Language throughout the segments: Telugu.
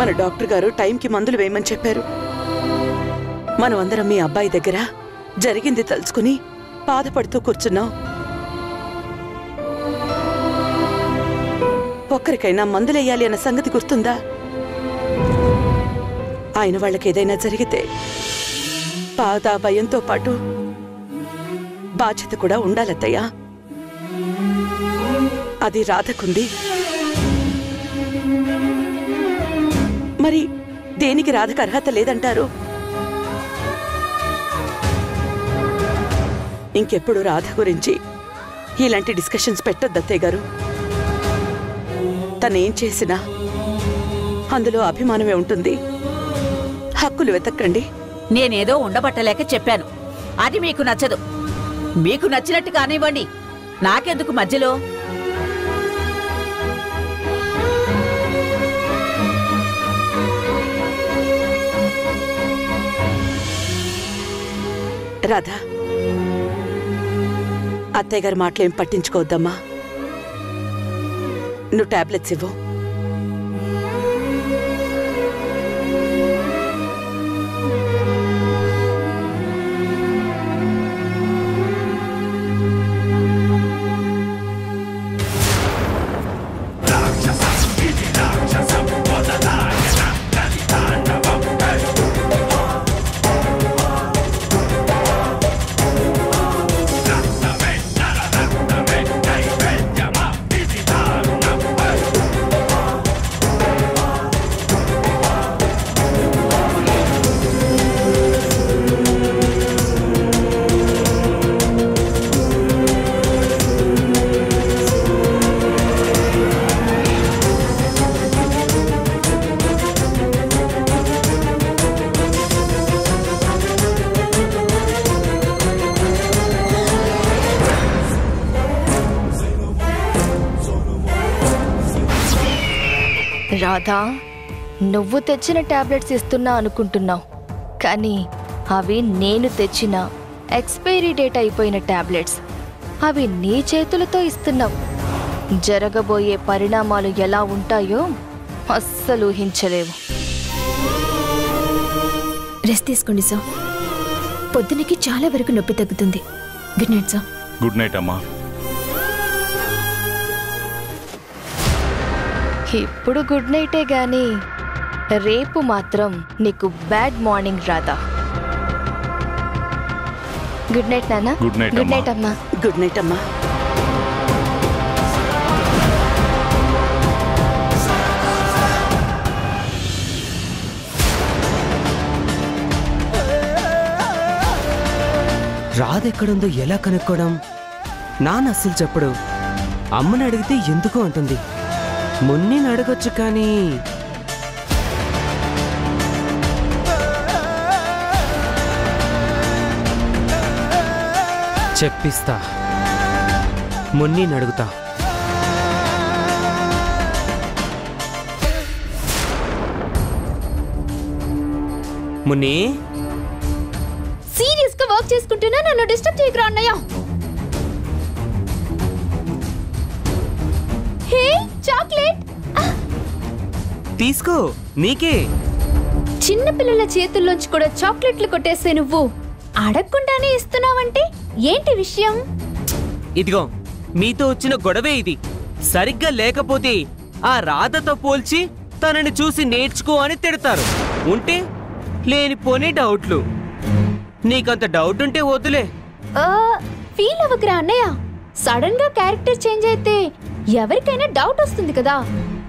మన డాక్టర్ గారు టైంకి మందులు వేయమని చెప్పారు మనం అందరం మీ అబ్బాయి దగ్గర జరిగింది తలుచుకుని బాధపడుతూ కూర్చున్నాం ఒక్కరికైనా మందులేయాలి అన్న సంగతి గుర్తుందా ఆయన వాళ్ళకి ఏదైనా జరిగితే బాధ భయంతో పాటు బాధ్యత కూడా ఉండాలత్తయ్యా అది రాధకుంది మరి దేనికి రాధకు అర్హత లేదంటారు ఇంకెప్పుడు రాధ గురించి ఇలాంటి డిస్కషన్స్ పెట్టొద్దు అత్తయ్య గారు తనేం చేసినా అందులో అభిమానమే ఉంటుంది హక్కులు వెతక్కండి నేనేదో ఉండబట్టలేక చెప్పాను అది మీకు నచ్చదు మీకు నచ్చినట్టు కానివ్వండి నాకెందుకు మధ్యలో రాధా అత్తయ్య గారి మాటలేం పట్టించుకోవద్దమ్మా నువ్వు టాబ్లెట్స్ ఇవ్వు రాధా నువ్వు తెచ్చిన టాబ్లెట్స్ ఇస్తున్నా అనుకుంటున్నావు కానీ అవి నేను తెచ్చిన ఎక్స్పైరీ డేట్ అయిపోయిన టాబ్లెట్స్ అవి నీ చేతులతో ఇస్తున్నావు జరగబోయే పరిణామాలు ఎలా ఉంటాయో అస్సలు ఊహించలేవు రెస్ట్ తీసుకోండి సార్ పొద్దునకి చాలా వరకు నొప్పి తగ్గుతుంది good night sir good night అమ్మా ఇప్పుడు గుడ్ నైటే గాని రేపు మాత్రం నీకు బ్యాడ్ మార్నింగ్ రాదా గుడ్ నైట్ నాన్న Good night, గుడ్ నైట్ అమ్మా. అమ్మా గుడ్ నైట్ అమ్మా రాదెక్కడుందో ఎలా కనుక్కోవడం నాన్న అస్సలు చెప్పడు అమ్మని అడిగితే ఎందుకు అంటుంది మున్నిని అడగొచ్చు కానీ చెప్పిస్తా మున్నిని అడుగుతా మున్ని సీరియస్ గా వర్క్ చేసుకుంటున్నా నన్ను డిస్టర్బ్ చేయకురా అన్నయ్య హే చాక్లెట్ తీసుకో నీకే చిన్న పిల్లల చేతుల్లోంచి కూడా చాక్లెట్లు కొట్టేసే నువ్వు అడగకుండానే ఇస్తున్నావంటే ఏంటి విషయం ఇదిగో మీతో వచ్చిన గొడవే ఇది సరిగ్గా లేకపోతే ఆ రాధతో పోల్చి తనని చూసి నేర్చుకో అని తిడతారు ఉంటే లేనిపోని డౌట్లు నీకంత డౌట్ ఉంటే వద్దులే ఆ, ఫీల్ అవ్వకురా అన్నయ్య సడన్ గా క్యారెక్టర్ చేంజ్ అయితే ఎవరికైనా డౌట్ వస్తుంది కదా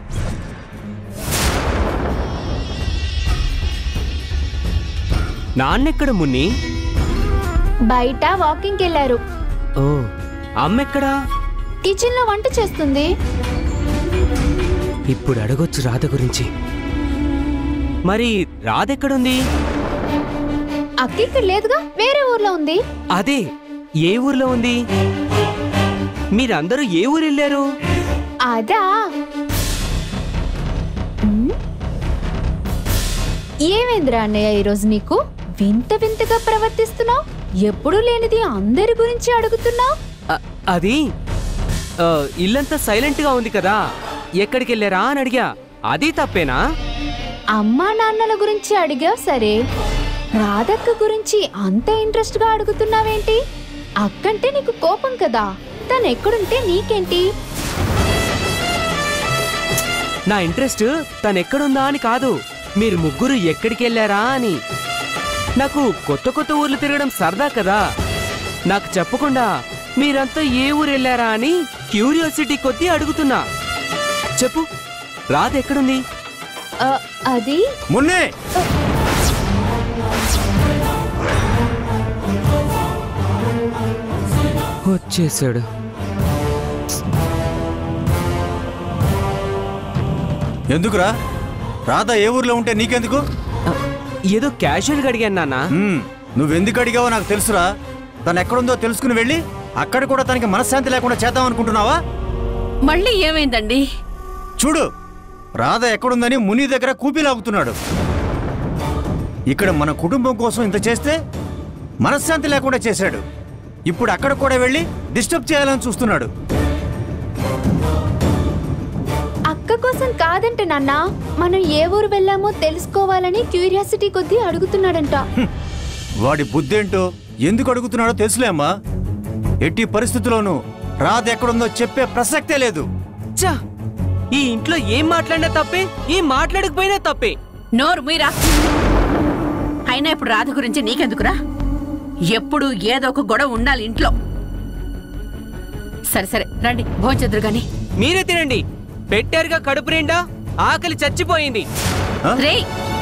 నాన్నెక్కడ మున్ని బయట వాకింగ్కి వెళ్ళారు ఓ అమ్మెక్కడా కిచెన్ లో వంట చేస్తుంది ఇప్పుడు అడగొచ్చు రాధ గురించి మరి రాధెక్కడుంది అక్క ఇక్కడ లేదుగా వేరే ఊర్లో ఉంది అదే ఏ ఊర్లో ఉంది మీరందరూ ఏ ఊరు వెళ్ళారు అదా ఉమ్. ఏమైందిరా అన్నయ్య ఈరోజు నీకు వింత వింతగా ప్రవర్తిస్తున్నావు ఎప్పుడూ లేనిది అందరి గురించి అడుగుతున్నావు అ- అది ఆ, ఇల్లంతా సైలెంట్ గా ఉంది కదా ఎక్కడికి వెళ్ళారా అని అడిగా అది తప్పేనా అమ్మా నాన్నల గురించి అడిగావు సరే రాధక్క గురించి అంత ఇంట్రెస్ట్ గా అడుగుతున్నావేంటి అక్కంటే నీకు కోపం కదా తను ఎక్కడుంటే నీకేంటి నా ఇంట్రెస్ట్ తను ఎక్కడుందా అని కాదు మీరు ముగ్గురు ఎక్కడికి వెళ్ళారా అని నాకు కొత్త కొత్త ఊర్లు తిరగడం సరదా కదా నాకు చెప్పకుండా మీరంతా ఏ ఊరు వెళ్ళారా అని క్యూరియాసిటీ కొద్దీ అడుగుతున్నా చెప్పు రాధ ఎక్కడుంది ఆ, అది మున్నే వచ్చేసాడు ఎందుకురా రాధా ఏ ఊర్లో ఉంటే నీకెందుకు ఆ, ఏదో క్యాజువల్గా అడిగాను నాన్న హ్మ్, నువ్వెందుకు అడిగావో నాకు తెలుసురా తను ఎక్కడుందో తెలుసుకుని వెళ్ళి అక్కడ కూడా తనకి మనశ్శాంతి లేకుండా చేద్దాం అనుకుంటున్నావా మళ్ళీ ఏమైందండి చూడు రాధ ఎక్కడుందని ముని దగ్గర కూపీలాగుతున్నాడు ఇక్కడ మన కుటుంబం కోసం ఇంత చేస్తే మనశ్శాంతి లేకుండా చేశాడు ఇప్పుడు అక్కడ కూడా వెళ్ళి డిస్టర్బ్ చేయాలని చూస్తున్నాడు అక్క కోసం కాదంట నాన్న మనం ఏ ఊరు వెళ్ళామో తెలుసుకోవాలని క్యూరియాసిటీ కొద్దీ అడుగుతున్నాడంట వాడి బుద్ధేంటో ఎందుకు అడుగుతున్నాడో తెలుసులే అమ్మా ఎట్టి పరిస్థితుల్లోనూ రాధ ఎక్కడుందో చెప్పే ప్రసక్తే లేదు చా ఈ ఇంట్లో ఏం మాట్లాడినా తప్పే ఏం మాట్లాడకపోయినా తప్పే నోరు మీరా అయినా ఇప్పుడు రాధ గురించి నీకెందుకురా ఎప్పుడు ఏదో ఒక గొడవ ఉండాలి ఇంట్లో సరే సరే రండి భోంచెద్దురు గాని మీరే తినండి పెట్టారుగా కడుపు నిండా ఆకలి చచ్చిపోయింది రేయ్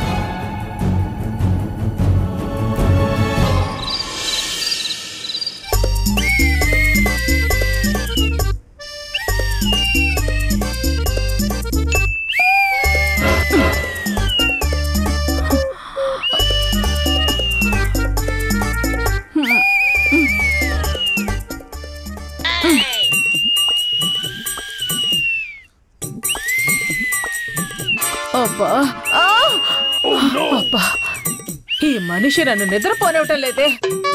అబ్బా ఆ! అబ్బా ఈ మనిషి నన్ను నిద్రపోనివ్వటం లేదే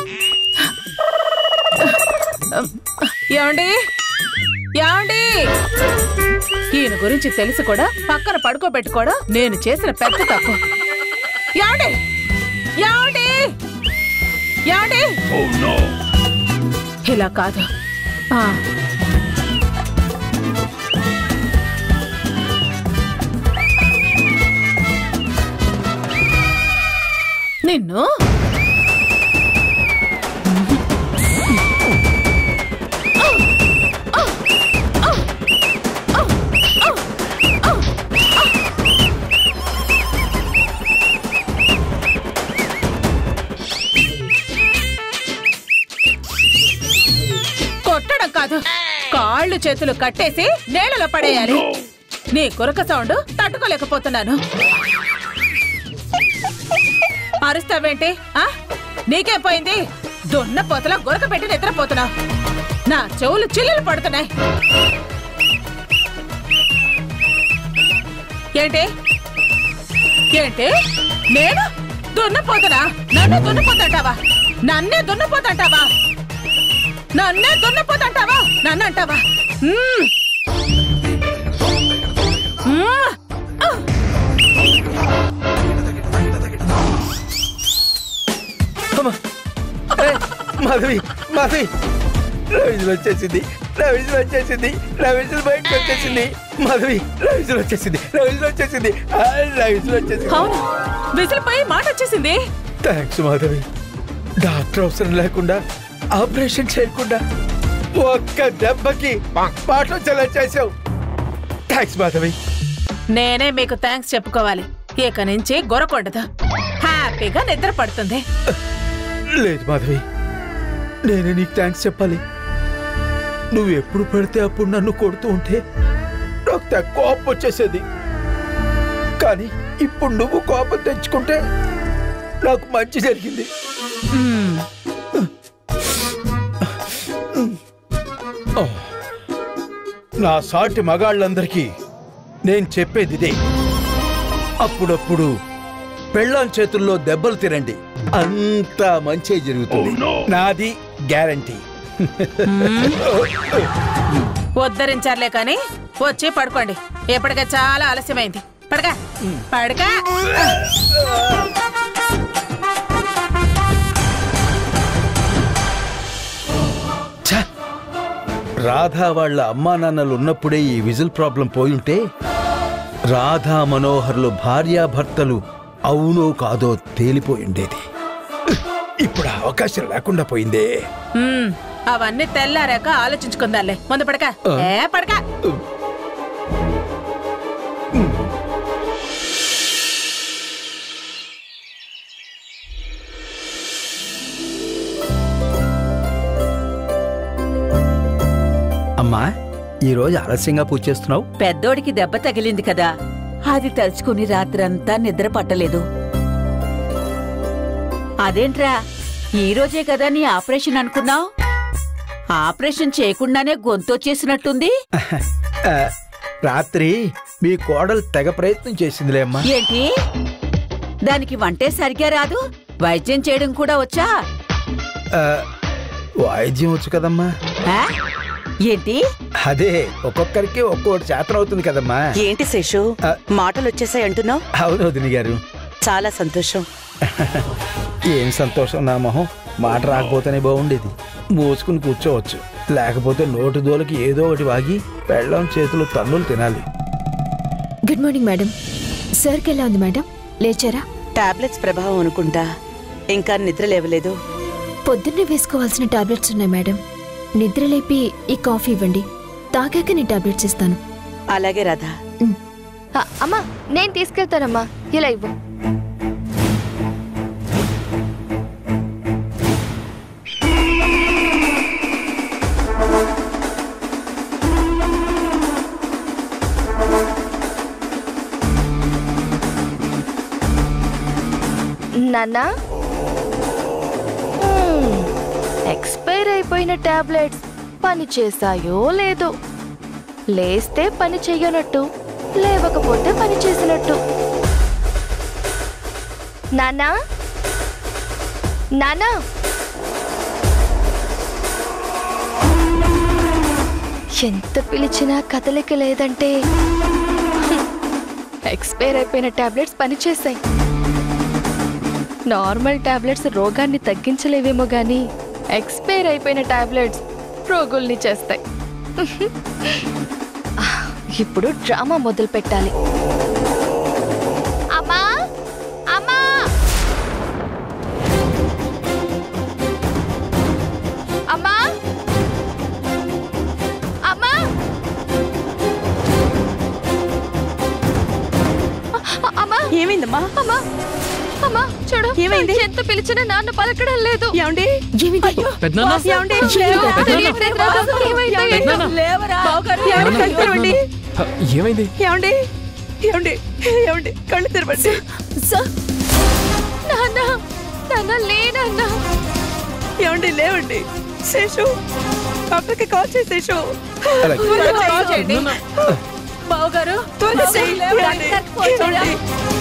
ఏమండి ఏమండి ఈయన గురించి తెలిసి కూడా పక్కన పడుకోబెట్టుకోవడం నేను చేసిన పెద్ద తప్పు ఏమండి ఏమండి ఏమండి ఇలా కాదు ఆ నిన్ను కొట్టడం కాదు కాళ్ళు చేతులు కట్టేసి నేలలో పడేయాలి నీ కురక సౌండ్ తట్టుకోలేకపోతున్నాను అరుస్తావేంటి ఆ నీకేం పోయింది దొన్న పోతలా గురక పెట్టి నిద్రపోతున్నావు నా చెవులు చిల్లులు పడుతున్నాయి ఏంటి ఏంటి నేను దున్నపోతున్నా నన్ను దున్నపోతంటావా నన్నే దున్నపోతంటావా నన్నే దున్నపోతంటావా నన్ను అంటావా మ్మ్. మ్మ్. మాధవి మాధవి నా విజులు వచ్చేసింది నా విజులు వచ్చేసింది నా విజులు బయటకు వచ్చేసింది మాధవి నా విజులు వచ్చేసింది నా విజులు వచ్చేసింది ఆ, నా విజులు వచ్చేసింది అవును విసిలిపోయి మాట వచ్చేసింది థ్యాంక్స్ మాధవి డాక్టర్ అవసరం లేకుండా ఆపరేషన్ చేయకుండా ఒక్క దెబ్బకి పాటలు చలా చేసావు థ్యాంక్స్ మాధవి నేనే మీకు థ్యాంక్స్ చెప్పుకోవాలి ఇక నుంచి గొరకొండదు హ్యాపీగా నిద్ర పడుతుంది లేదు మాధవి నేనే నీకు థ్యాంక్స్ చెప్పాలి నువ్వు ఎప్పుడు పడితే అప్పుడు నన్ను కొడుతూ ఉంటే నాకు తెగ కోపం వచ్చేసేది కానీ ఇప్పుడు నువ్వు కోపం తెచ్చుకుంటే నాకు మంచి జరిగింది మ్మ్. నా సాటి మగాళ్ళందరికీ నేను చెప్పేది ఇదే అప్పుడప్పుడు పెళ్ళాం చేతుల్లో దెబ్బలు తినండి అంతా మంచి జరుగుతుంది నాది గ్యారంటీ ఉద్ధరించారులే కానీ వచ్చి పడుకోండి ఇప్పటికే చాలా ఆలస్యమైంది పడక పడక ఛ! రాధా వాళ్ళ అమ్మా నాన్నలు ఉన్నప్పుడే ఈ విజిల్ ప్రాబ్లం పోయుంటే రాధా మనోహర్లు భార్యాభర్తలు అవునో కాదో తేలిపోయి ఉండేది ఇప్పుడు ఆ అవకాశం లేకుండా పోయిందే ఉమ్, అవన్నీ తెల్లారాక ఆలోచించుకుందాలే ముందు పడక ఏ పడక అమ్మా ఈ రోజు ఆలస్యంగా పూజ చేస్తున్నావు పెద్దోడికి దెబ్బ తగిలింది కదా అది తలుచుకుని రాత్రంతా నిద్ర పట్టలేదు అదేంట్రా ఈ రోజే కదా నీ ఆపరేషన్ అనుకున్నావు ఆపరేషన్ చేయకుండానే గొంతొచ్చేసినట్టుంది ఆ, రాత్రి మీ కోడలు తెగ ప్రయత్నం చేసిందిలే అమ్మా ఏంటి దానికి వంటే సరిగ్గా రాదు వైద్యం చేయడం కూడా వచ్చా ఆ, వాయిద్యం వచ్చు కదమ్మా ఆ? ఏంటి అదే ఒక్కొక్కరికి ఒక్కొక్కటి చేతన అవుతుంది కదమ్మా ఏంటి శేషు ఆ. మాటలు వచ్చేసాయి అంటున్నావు అవును వదిని గారు చాలా సంతోషం ఏం సంతోషం నా మొహం మాట రాకపోతేనే బాగుండేది మూసుకుని కూర్చోవచ్చు లేకపోతే నోటి దోలకి ఏదో ఒకటి వాగి పెళ్ళం చేతులు తన్నులు తినాలి గుడ్ మార్నింగ్ మేడం సార్కి ఎలా ఉంది మేడం లేచారా టాబ్లెట్స్ ప్రభావం అనుకుంటా ఇంకా నిద్ర లేవలేదు పొద్దున్నే వేసుకోవాల్సిన టాబ్లెట్స్ ఉన్నాయి మేడం నిద్ర లేపి ఈ కాఫీ ఇవ్వండి తాగాక నేను టాబ్లెట్స్ ఇస్తాను అలాగే రాధా ఆ, అమ్మా నేను తీసుకెళ్తానమ్మా ఇలా ఇవ్వు నాన్నా మ్మ్. ఎక్స్పైర్ అయిపోయిన టాబ్లెట్స్ పని చేశాయో లేదో లేస్తే పని చెయ్యనట్టు లేవకపోతే పని చేసినట్టు నానా నానా ఎంత పిలిచినా కదలిక లేదంటే హ్మ్, ఎక్స్పైర్ అయిపోయిన టాబ్లెట్స్ పనిచేశాయి నార్మల్ టాబ్లెట్స్ రోగాన్ని తగ్గించలేవేమో గానీ ఎక్స్పైర్ అయిపోయిన టాబ్లెట్స్ రోగుల్ని చేస్తాయి ఇప్పుడు డ్రామా మొదలు పెట్టాలి అమ్మా అమ్మా అమ్మా అమ్మా అ- అమ్మా ఏమైందమ్మా అమ్మా అమ్మా చూడు ఏమైంది? ఎంత పిలిచినా నాన్న పలకడం లేదు ఏమండి పెద్దనాన్న ఏమండి? తెలియట్లేదు నాకు. ఏమైందో ఏంటో. లేవరా ఏమండి? కళ్ళు తెరవండి. ఏమైంది ఏమండి ఏమండి ఏమండి కళ్ళు తెరవండి నాన్న నాన్న లేనన్నా ఏమండి లేవండి శేషు డాక్టర్కి కాల్ చేయి శేషు అలాగే. త్వరగా కాల్ చేయండి. బావగారు త్వరగా చేయి. ఏమండి? ఏమండి?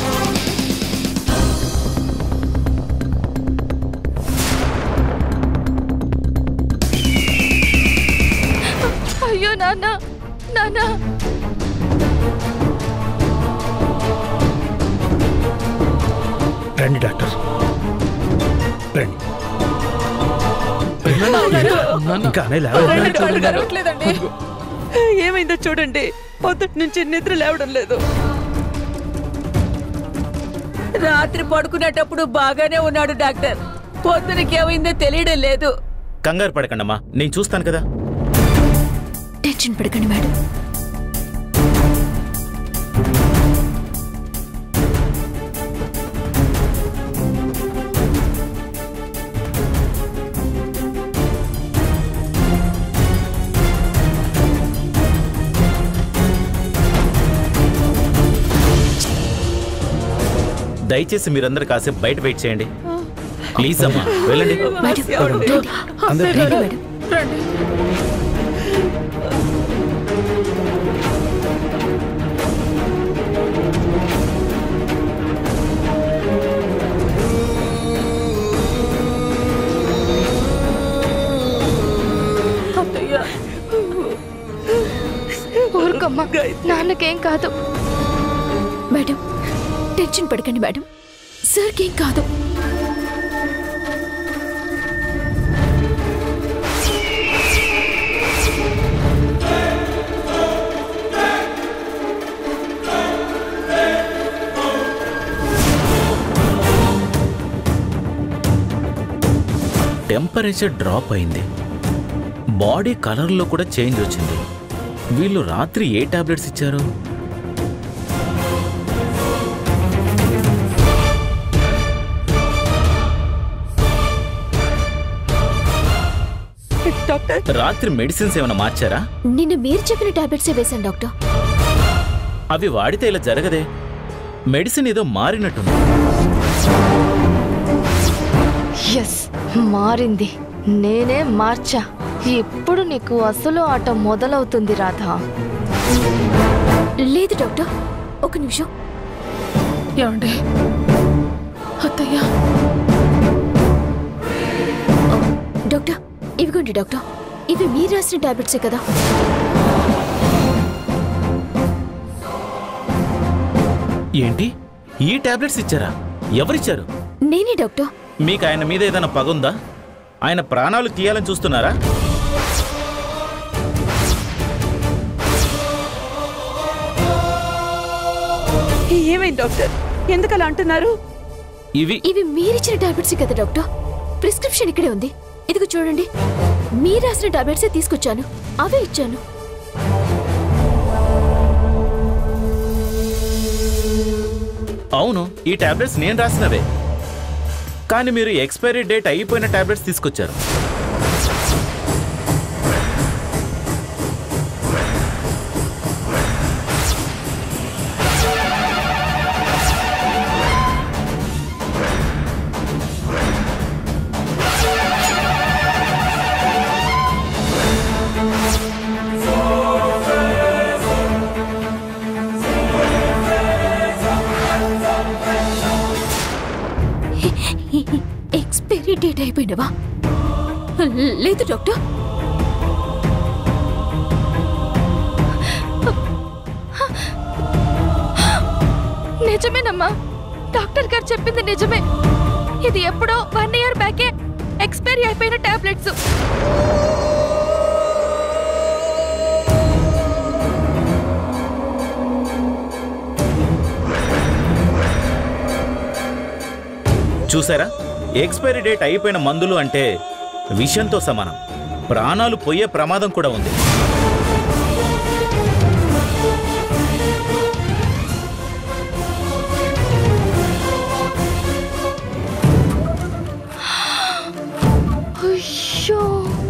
అయ్యో నాన్న నాన్న రండి డాక్టర్ రండి ఇంకా అనే రండి, కళ్ళు డాక్టర్ గారు. తెరవట్లేదండి ఏమైందో చూడండి పొద్దుటి నుంచి నిద్ర లేవడం లేదు రాత్రి పడుకునేటప్పుడు బాగానే ఉన్నాడు డాక్టర్ పొద్దునకి ఏమైందో తెలియడం లేదు కంగారు పడకండమ్మా నేను చూస్తాను కదా టెన్షన్ పడకండి మేడం దయచేసి మీరందరూ కాసేపు బయట వెయిట్ చేయండి ప్లీజ్ అమ్మా వెళ్ళండి మేడం రండి అందరూ రండి మేడం రండి ఊరుకోమ్మా నాన్నకేం కాదు మేడం టెన్షన్ పడకండి మేడం సార్కి ఏం కాదు టెంపరేచర్ డ్రాప్ అయింది బాడీ కలర్లో కూడా చేంజ్ వచ్చింది వీళ్ళు రాత్రి ఏ టాబ్లెట్స్ ఇచ్చారు డాక్టర్ రాత్రి మెడిసిన్స్ ఏమైనా మార్చారా నిన్న మీరు చెప్పిన టాబ్లెట్సే వేశాను డాక్టర్ అవి వాడితే ఇలా జరగదే మెడిసిన్ ఏదో మారినట్టుంది ఎస్ మారింది నేనే మార్చా ఇప్పుడు నీకు అసలు ఆట మొదలవుతుంది రాధా లేదు డాక్టర్ ఒక నిమిషం ఏమండి అత్తయ్య డాక్టర్ ఇవిగోండి డాక్టర్ ఇవి మీరు రాసిన టాబ్లెట్సే కదా ఏంటి ఈ టాబ్లెట్స్ ఇచ్చారా ఎవరిచ్చారు నేనే డాక్టర్ మీకు ఆయన మీద ఏదైనా పగుందా ఆయన ప్రాణాలు తీయాలని చూస్తున్నారా ఏమైంది డాక్టర్ ఎందుకు అలా అంటున్నారు ఇవి ఇవి మీరిచ్చిన టాబ్లెట్సే కదా డాక్టర్ ప్రిస్క్రిప్షన్ ఇక్కడే ఉంది ఇదిగో చూడండి మీరు రాసిన టాబ్లెట్సే తీసుకొచ్చాను అవే ఇచ్చాను అవును ఈ టాబ్లెట్స్ నేను రాసినవే కానీ మీరు ఎక్స్పైరీ డేట్ అయిపోయిన టాబ్లెట్స్ తీసుకొచ్చారు ఎక్స్పైరీ డేట్ అయిపోయినవా లేదు డాక్టర్ నిజమేనమ్మా డాక్టర్ గారు చెప్పింది నిజమే ఇది ఎప్పుడో వన్ ఇయర్ బ్యాకే ఎక్స్పైరీ అయిపోయిన టాబ్లెట్స్ చూసారా ఎక్స్పైరీ డేట్ అయిపోయిన మందులు అంటే విషంతో సమానం ప్రాణాలు పోయే ప్రమాదం కూడా ఉంది అయ్యో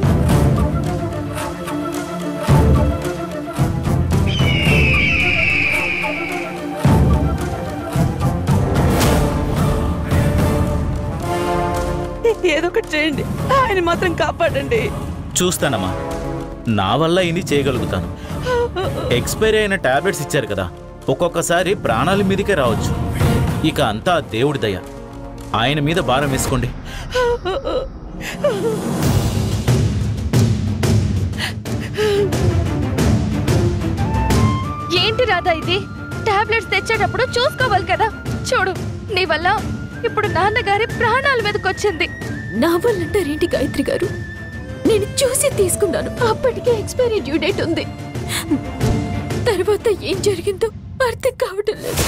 ఏదో ఒకటి చేయండి ఆయన మాత్రం కాపాడండి చూస్తానమ్మా నా వల్ల ఇది చేయగలుగుతాను ఎక్స్పైరీ అయిన టాబ్లెట్స్ ఇచ్చారు కదా ఒక్కొక్కసారి ప్రాణాల మీదకే రావచ్చు ఇక అంతా దేవుడి దయ ఆయన మీద భారం వేసుకోండి ఏంటి రాధా ఇది టాబ్లెట్స్ తెచ్చేటప్పుడు చూసుకోవాలి కదా చూడు నీ వల్ల ఇప్పుడు నాన్నగారి ప్రాణాల మీదకొచ్చింది నా వల్లంటారేంటి గాయత్రి గారు నేను చూసి తీసుకున్నాను అప్పటికే ఎక్స్పైరీ డ్యూ డేట్ ఉంది తర్వాత ఏం జరిగిందో అర్థం కావటం లేదు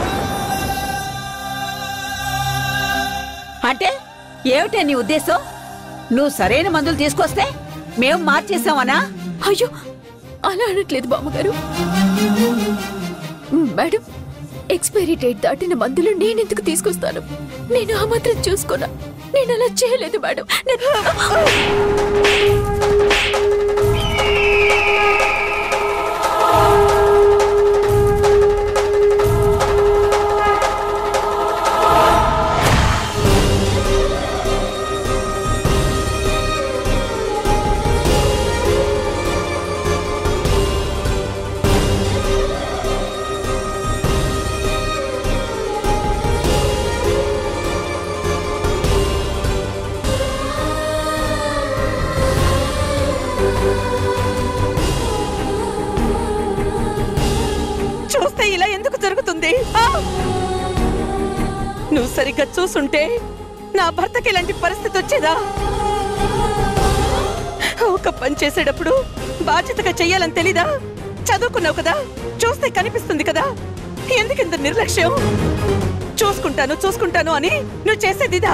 అంటే ఏమిటే నీ ఉద్దేశం నువ్వు సరైన మందులు తీసుకొస్తే మేము మార్చేసామనా అయ్యో అలా అనట్లేదు బామ్మగారు మేడం ఎక్స్పైరీ డేట్ దాటిన మందులు నేనెందుకు తీసుకొస్తాను నేను ఆ మాత్రం చూసుకోనా నేను అలా చేయలేదు మేడం నేను- జరిగింది ఆ? నువ్వు సరిగ్గా చూసుంటే నా భర్తకి ఇలాంటి పరిస్థితి వచ్చేదా ఒక పని చేసేటప్పుడు బాధ్యతగా చెయ్యాలని తెలీదా చదువుకున్నావు కదా చూస్తే కనిపిస్తుంది కదా ఎందుకింత నిర్లక్ష్యం చూసుకుంటాను చూసుకుంటాను అని నువ్వు చేసేదిదా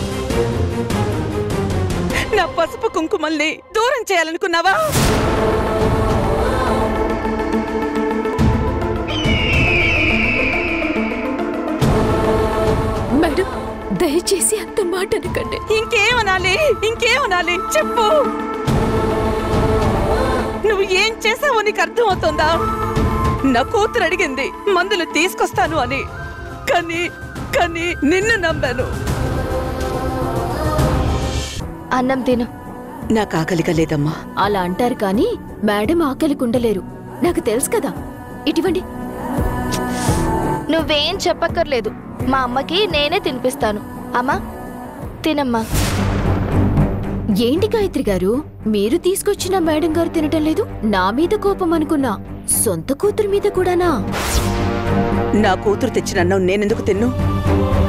నా పసుపు కుంకుమల్ని దూరం చేయాలనుకున్నావా మేడం దయచేసి అంత మాట అనకండి ఇంకేమనాలి ఇంకేమనాలి చెప్పు నువ్వు ఏం చేసావో నీకు అర్థమవుతుందా నా కూతురు అడిగింది మందులు తీసుకొస్తాను అని కానీ కానీ నిన్ను నమ్మాను అన్నం తిను నాకు ఆకలిగా లేదమ్మా అలా అంటారు కానీ మేడం ఆకలికి ఉండలేరు నాకు తెలుసు కదా ఇటువంటి నువ్వేం చెప్పక్కర్లేదు మా అమ్మకి నేనే తినిపిస్తాను అమ్మా తినమ్మా ఏంటి గాయత్రి గారు మీరు తీసుకొచ్చిన మేడం గారు తినటం లేదు నా మీద కోపం అనుకున్నా సొంత కూతురు మీద కూడానా నా కూతురు తెచ్చిన అన్నం నేనెందుకు తిన్ను